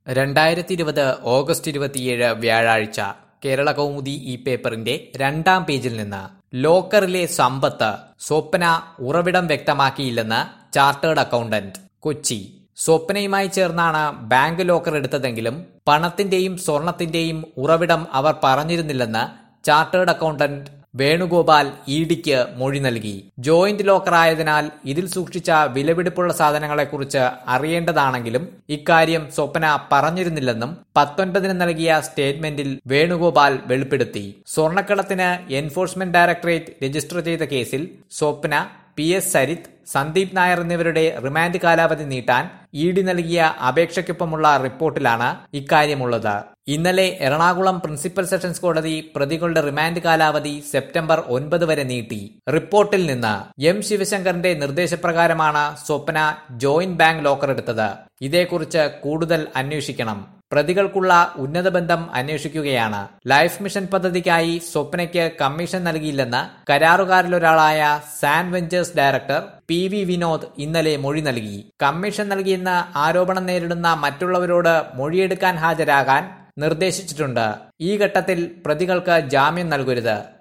രണ്ടായിരത്തി ഇരുപത് ഓഗസ്റ്റ് ഇരുപത്തിയേഴ് വ്യാഴാഴ്ച കേരള കൗമുദി ഈ പേപ്പറിന്റെ രണ്ടാം പേജിൽ നിന്ന് ലോക്കറിലെ സമ്പത്ത് സ്വപ്ന ഉറവിടം വ്യക്തമാക്കിയില്ലെന്ന് ചാർട്ടേഡ് അക്കൗണ്ടന്റ് കൊച്ചി സ്വപ്നയുമായി ചേർന്നാണ് ബാങ്ക് ലോക്കർ എടുത്തതെങ്കിലും പണത്തിന്റെയും സ്വർണത്തിന്റെയും ഉറവിടം അവർ പറഞ്ഞിരുന്നില്ലെന്ന് ചാർട്ടേഡ് അക്കൗണ്ടന്റ് വേണുഗോപാൽ ഇ ഡിക്ക് മൊഴി നൽകി ജോയിന്റ് ലോക്കർ ആയതിനാൽ ഇതിൽ സൂക്ഷിച്ച വിലപിടിപ്പുള്ള സാധനങ്ങളെക്കുറിച്ച് അറിയേണ്ടതാണെങ്കിലും ഇക്കാര്യം സ്വപ്ന പറഞ്ഞിരുന്നില്ലെന്നും പത്തൊൻപതിന് നൽകിയ സ്റ്റേറ്റ്മെന്റിൽ വേണുഗോപാൽ വെളിപ്പെടുത്തി സ്വർണ്ണക്കടത്തിന് എൻഫോഴ്സ്മെന്റ് ഡയറക്ടറേറ്റ് രജിസ്റ്റർ ചെയ്ത കേസിൽ സ്വപ്ന പി എസ് സരിത് സന്ദീപ് നായർ എന്നിവരുടെ റിമാൻഡ് കാലാവധി നീട്ടാൻ ഇ ഡി നൽകിയ അപേക്ഷയ്ക്കൊപ്പമുള്ള റിപ്പോർട്ടിലാണ് ഇക്കാര്യമുള്ളത് ഇന്നലെ എറണാകുളം പ്രിൻസിപ്പൽ സെഷൻസ് കോടതി പ്രതികളുടെ റിമാൻഡ് കാലാവധി സെപ്റ്റംബർ ഒൻപത് വരെ നീട്ടി റിപ്പോർട്ടിൽ നിന്ന് എം ശിവശങ്കറിന്റെ നിർദ്ദേശപ്രകാരമാണ് സ്വപ്ന ജോയിന്റ് ബാങ്ക് ലോക്കർ എടുത്തത് ഇതേക്കുറിച്ച് കൂടുതൽ അന്വേഷിക്കണം പ്രതികൾക്കുള്ള ഉന്നത ബന്ധം അന്വേഷിക്കുകയാണ് ലൈഫ് മിഷൻ പദ്ധതിക്കായി സ്വപ്നയ്ക്ക് കമ്മീഷൻ നൽകിയില്ലെന്ന് കരാറുകാരിലൊരാളായ San Ventures director P V Vinod ഇന്നലെ മൊഴി നൽകി കമ്മീഷൻ നൽകിയെന്ന് ആരോപണം നേരിടുന്ന മറ്റുള്ളവരോട് മൊഴിയെടുക്കാൻ ഹാജരാകാൻ നിർദ്ദേശിച്ചിട്ടുണ്ട് ഈ ഘട്ടത്തിൽ പ്രതികൾക്ക് ജാമ്യം നൽകരുത്